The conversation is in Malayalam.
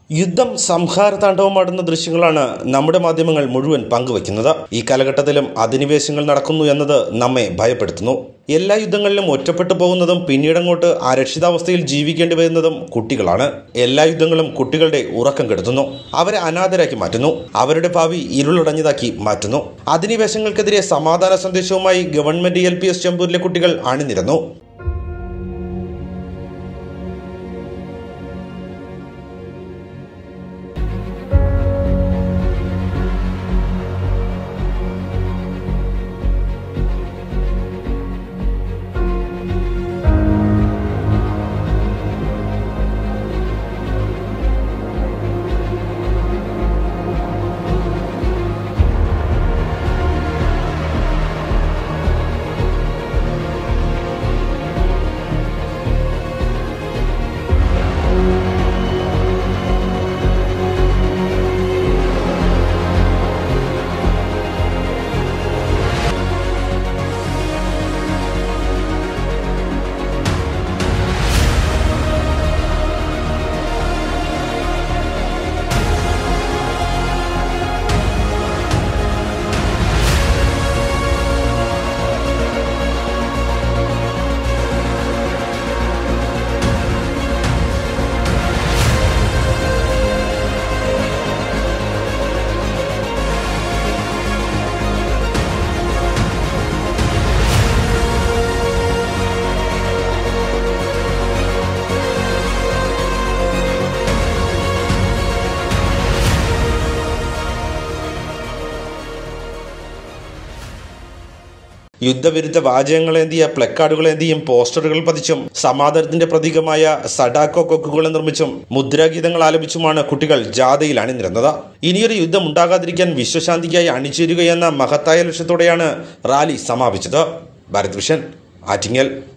യുദ്ധം സംഹാരതാണ്ഡവമാടുന്ന ദൃശ്യങ്ങളാണ് നമ്മുടെ മാധ്യമങ്ങൾ മുഴുവൻ പങ്കുവയ്ക്കുന്നത് ഈ കാലഘട്ടത്തിലും അധിനിവേശങ്ങൾ നടക്കുന്നു എന്നത് നമ്മെ ഭയപ്പെടുത്തുന്നു എല്ലാ യുദ്ധങ്ങളിലും ഒറ്റപ്പെട്ടു പോകുന്നതും പിന്നീടങ്ങോട്ട് അരക്ഷിതാവസ്ഥയിൽ ജീവിക്കേണ്ടി വരുന്നതും കുട്ടികളാണ് എല്ലാ യുദ്ധങ്ങളും കുട്ടികളുടെ ഉറക്കം കെടുത്തുന്നു അവരെ അനാഥരാക്കി മാറ്റുന്നു അവരുടെ ഭാവി ഇരുളടഞ്ഞതാക്കി മാറ്റുന്നു അധിനിവേശങ്ങൾക്കെതിരെ സമാധാന സന്ദേശവുമായി ഗവൺമെന്റ് എൽ പി എസ് ചെമ്പൂരിലെ കുട്ടികൾ അണിനിരന്നു യുദ്ധവിരുദ്ധ വാചകങ്ങളേന്തിയ പ്ലക്കാർഡുകളേന്തിയും പോസ്റ്ററുകൾ പതിച്ചും സമാധാനത്തിന്റെ പ്രതീകമായ സഡാക്കോ കൊക്കുകൾ നിർമ്മിച്ചും മുദ്രാഗീതങ്ങൾ ആലപിച്ചുമാണ് കുട്ടികൾ ജാഥയിൽ അണിനിരന്നത് ഇനിയൊരു യുദ്ധം ഉണ്ടാകാതിരിക്കാൻ വിശ്വശാന്തിക്കായി അണിചേരുകയെന്ന മഹത്തായ ലക്ഷ്യത്തോടെയാണ് റാലി സമാപിച്ചത് ഭാരത് വിഷൻ ആറ്റിങ്ങൽ